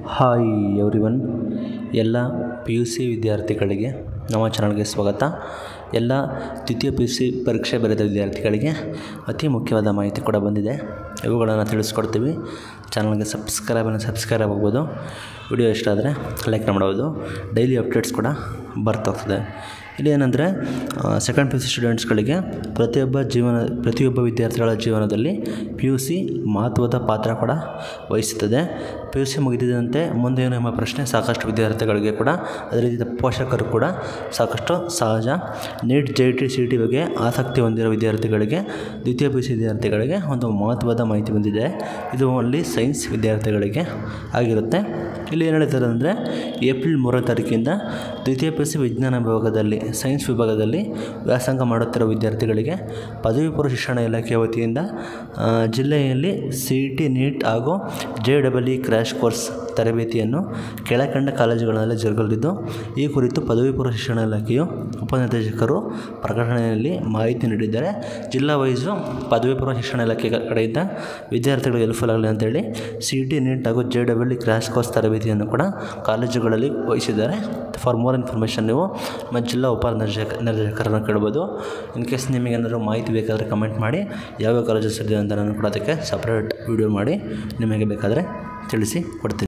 hi everyone ಎಲ್ಲ P U C ವಿದ್ಯಾರ್ಥಿಗಳಿಗೆ ನಮ್ಮ ಚಾನಲ್ಗೆ ಸ್ವಾಗತ ಎಲ್ಲ ದ್ವಿತೀಯ ಪಿ ಯು ಸಿ ಪರೀಕ್ಷೆ ಬರೆದ ವಿದ್ಯಾರ್ಥಿಗಳಿಗೆ ಅತಿ ಮುಖ್ಯವಾದ ಮಾಹಿತಿ ಕೂಡ ಬಂದಿದೆ ಇವುಗಳನ್ನು ತಿಳಿಸ್ಕೊಡ್ತೀವಿ ಚಾನಲ್ಗೆ ಸಬ್ಸ್ಕ್ರೈಬನ್ನು ಸಬ್ಸ್ಕ್ರೈಬ್ ಆಗ್ಬೋದು ವಿಡಿಯೋ ಇಷ್ಟ ಆದರೆ ಲೈಕ್ ಮಾಡ್ಬೋದು ಡೈಲಿ ಅಪ್ಡೇಟ್ಸ್ ಕೂಡ ಬರ್ತಾಗ್ತದೆ ಇಲ್ಲಿ ಏನಂದರೆ ಸೆಕೆಂಡ್ ಪಿ ಯು ಸಿ ಸ್ಟೂಡೆಂಟ್ಸ್ಗಳಿಗೆ ಪ್ರತಿಯೊಬ್ಬ ಜೀವನ ಪ್ರತಿಯೊಬ್ಬ ವಿದ್ಯಾರ್ಥಿಗಳ ಜೀವನದಲ್ಲಿ ಪಿ ಯು ಸಿ ಮಹತ್ವದ ಪಾತ್ರ ಕೂಡ ವಹಿಸುತ್ತದೆ ಪಿ ಯು ಸಿ ಮುಗಿದಿದ್ದಂತೆ ಮುಂದೆ ಏನು ಎಂಬ ಪ್ರಶ್ನೆ ಸಾಕಷ್ಟು ವಿದ್ಯಾರ್ಥಿಗಳಿಗೆ ಕೂಡ ಅದೇ ರೀತಿ ಪೋಷಕರು ಕೂಡ ಸಾಕಷ್ಟು ಸಹಜ NEET J T C T ಬಗ್ಗೆ ಆಸಕ್ತಿ ಹೊಂದಿರೋ ವಿದ್ಯಾರ್ಥಿಗಳಿಗೆ ದ್ವಿತೀಯ ಪಿ ಯು ಸಿ ವಿದ್ಯಾರ್ಥಿಗಳಿಗೆ ಒಂದು ಮಹತ್ವದ ಮಾಹಿತಿ ಬಂದಿದೆ ಇದು ಅಲ್ಲಿ ಸೈನ್ಸ್ ವಿದ್ಯಾರ್ಥಿಗಳಿಗೆ ಆಗಿರುತ್ತೆ ಇಲ್ಲಿ ಏನು ಹೇಳ್ತಾರೆ ಅಂದರೆ ಏಪ್ರಿಲ್ ಮೂರನೇ ತಾರೀಕಿಂದ ದ್ವಿತೀಯ ಪಿ ಯು ಸಿ ವಿಜ್ಞಾನ ವಿಭಾಗದಲ್ಲಿ ಸೈನ್ಸ್ ವಿಭಾಗದಲ್ಲಿ ವ್ಯಾಸಂಗ ಮಾಡುತ್ತಿರುವ ವಿದ್ಯಾರ್ಥಿಗಳಿಗೆ ಪದವಿ ಪೂರ್ವ ಶಿಕ್ಷಣ ಇಲಾಖೆ ವತಿಯಿಂದ ಆ, ಜಿಲ್ಲೆಯಲ್ಲಿ ಸಿ ಇ ಟಿ ನೀಟ್ ಹಾಗೂ J double E crash course ತರಬೇತಿಯನ್ನು ಕೆಳಕಂಡ ಕಾಲೇಜುಗಳಲ್ಲಿ ಜರುಗಲಿದ್ದು ಈ ಕುರಿತು ಪದವಿ ಪೂರ್ವ ಶಿಕ್ಷಣ ಇಲಾಖೆಯು ಉಪನಿರ್ದೇಶಕರು ಪ್ರಕಟಣೆಯಲ್ಲಿ ಮಾಹಿತಿ ನೀಡಿದ್ದಾರೆ ಜಿಲ್ಲಾ ವೈಸು ಪದವಿ ಪೂರ್ವ ಶಿಕ್ಷಣ ಇಲಾಖೆ ಕ- ಕಡೆಯಿಂದ ವಿದ್ಯಾರ್ಥಿಗಳಿಗೆ ಹೆಲ್ಪ್ಫುಲ್ ಆಗಲಿ ಅಂತೇಳಿ ಸಿ ಟಿ ನೀಟ್ ಹಾಗೂ J double E crash course ತರಬೇತಿಯನ್ನು ಕೂಡ ಕಾಲೇಜುಗಳಲ್ಲಿ ವಹಿಸಿದ್ದಾರೆ ಫಾರ್ ಮೋರ್ ಇನ್ಫಾರ್ಮೇಷನ್ ನೀವು ನಮ್ಮ ಜಿಲ್ಲಾ ಉಪ ನಿರ್ದೇಶಕ ನಿರ್ದೇಶಕರನ್ನು ಕೇಳ್ಬೋದು ಇನ್ ಕೇಸ್ ನಿಮಗೆ ಏನಾದರೂ ಮಾಹಿತಿ ಬೇಕಾದರೆ ಕಮೆಂಟ್ ಮಾಡಿ ಯಾವ್ಯಾವ ಕಾಲೇಜಸ್ ಇದೆ ಅಂತ ನಾನು ಕೂಡ ಅದಕ್ಕೆ ಸಪ್ರೇಟ್ ವೀಡಿಯೋ ಮಾಡಿ ನಿಮಗೆ ಬೇಕಾದರೆ ತಿಳಿಸಿ ಕೊಡ್ತೀನಿ